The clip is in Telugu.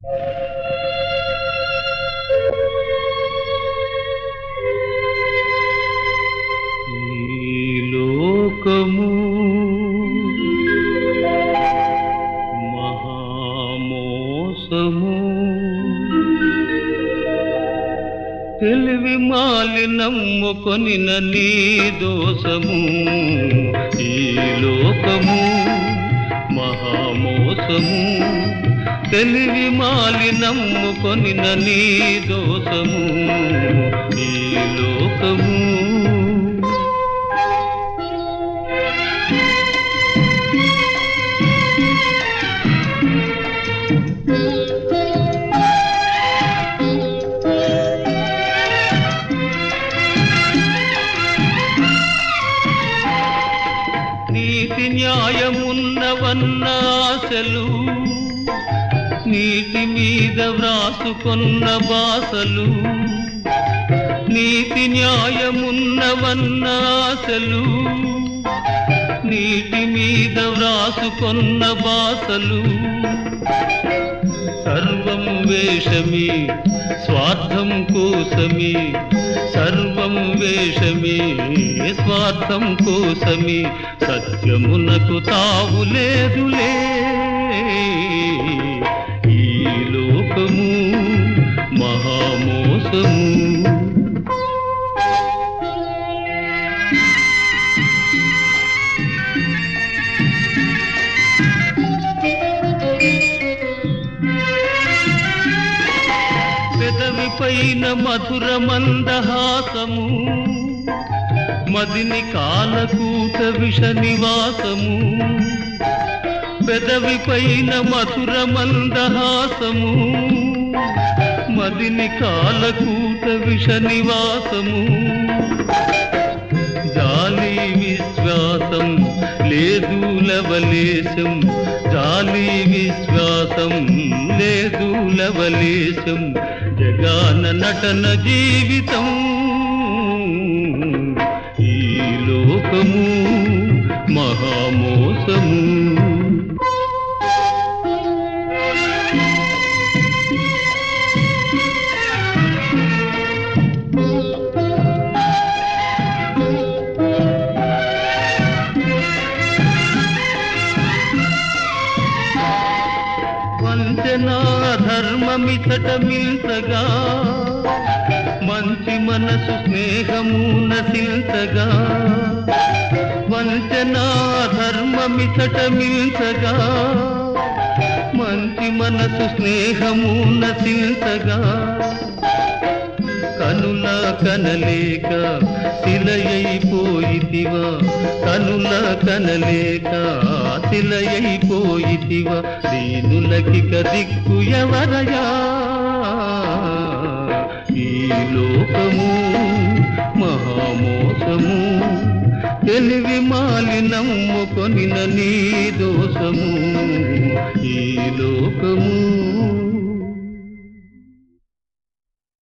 ఈ లోకము మహామోసము తెలివి మాలి నమ్ముకొని నీ దోషము ఈ లోకము మహామోసము తెలివి మాలి నమ్ముకొని నీ దోషము ఈ లోకము నీతి న్యాయమున్నవన్న ఆశలు నీటి మీద వ్రాసుకొన్న బాసలు నీతి న్యాయమున్నవన్న ఆశలు నీటి మీద వ్రాసుకొన్న బాసలు సర్వం వేషమి స్వార్థం కోసమి సర్వం వేషమి స్వార్థం కోసమి సత్యమునకు తావు లేదులే ఈ లోకము మహామోసము పెదవి పైన మధుర మందహాసము మదిని కాలకూట విష నివాసము పెదవి పైన మధుర మందహాసము మదిని కాలకూట విష నివాసము జాలి విశ్వాసం లేదు లవలేశం జాలి విశ్వాసం లేదు లవలేశం జగాన నటన జీవితం ఈ లోకము మహామోసము వంచనా ధర్మమితట మిల్సగా మంచి మనసు స్నేహము నశించగా వంచనా ధర్మమితట మిల్సగా మంచి మనసు స్నేహము నశించగా కనుల కనలేక శిలయైపోయితివా కనుల కనలేక శిలయైపోయితివా దీనులకిక దిక్కు ఎవరయా ఈ లోకము మహామోసము తెలివి మాలి నమ్ముకొని నీ దోషము ఈ లోకము